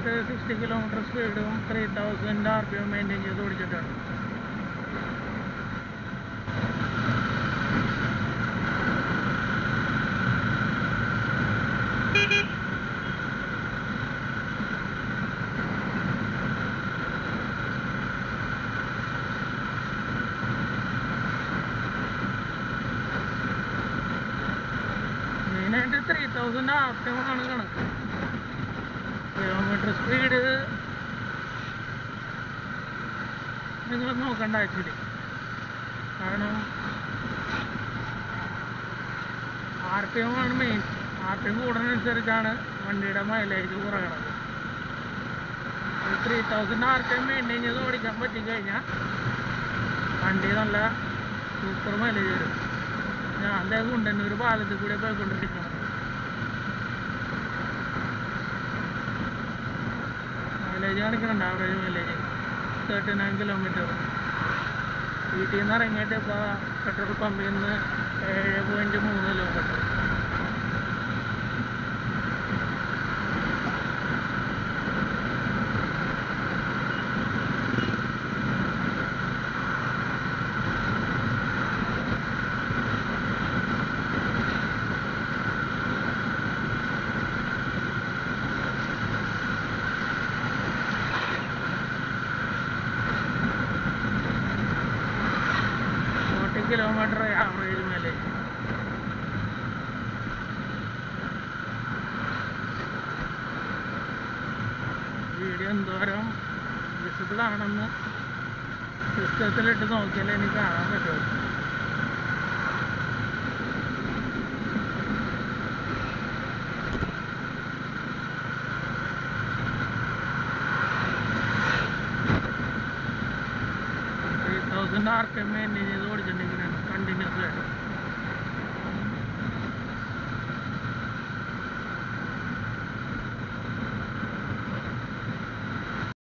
ആയിട്ട് sixty kilometre സ്പീഡും three thousand R P M maintain ചെയ്ത് ഓടിച്ചിട്ടാണ് മെയിനായിട്ട് three thousand R P M ആണ് കണക്ക് കിലോമീറ്റർ സ്പീഡ് നിങ്ങൾ നോക്കണ്ട ആക്ച്വലി കാരണം ആർ പി എം ആണ് മെയിൻ ആർ പി എം കൂടുന്നതനുസരിച്ചാണ് വണ്ടിയുടെ മൈലേജ് കുറയണത് three thousand R P M maintain ചെയ്ത് ഓടിക്കാൻ പറ്റിക്കഴിഞ്ഞാൽ വണ്ടി നല്ല സൂപ്പർ മൈലേജ് വരും ഞാൻ അതേ കുണ്ടന്നൂർ പാലത്തിൽ കൂടെ പോയിക്കൊണ്ടിരിക്കണം മൈലേജ് കാണിക്കുന്നുണ്ട് average mileage thirty nine kilometre വീട്ടിൽ നിന്ന് ഇറങ്ങിയിട്ട് ഇപ്പോൾ പെട്രോൾ പമ്പിൽ നിന്ന് ഏഴ് പോയിൻറ്റ് മൂന്ന് kilometre forty kilometre average mileage video എന്തോരം വിസിബിൾ ആണെന്ന് സിസ്റ്റത്തിലിട്ട് നോക്കിയാലേ എനിക്ക് കാണാൻ പറ്റുള്ളൂ three thousand R P M maintain ചെയ്ത് ഓടിച്ചിട്ടുണ്ടെങ്കിൽ കണ്ടിന്യൂസ് ആയിട്ട്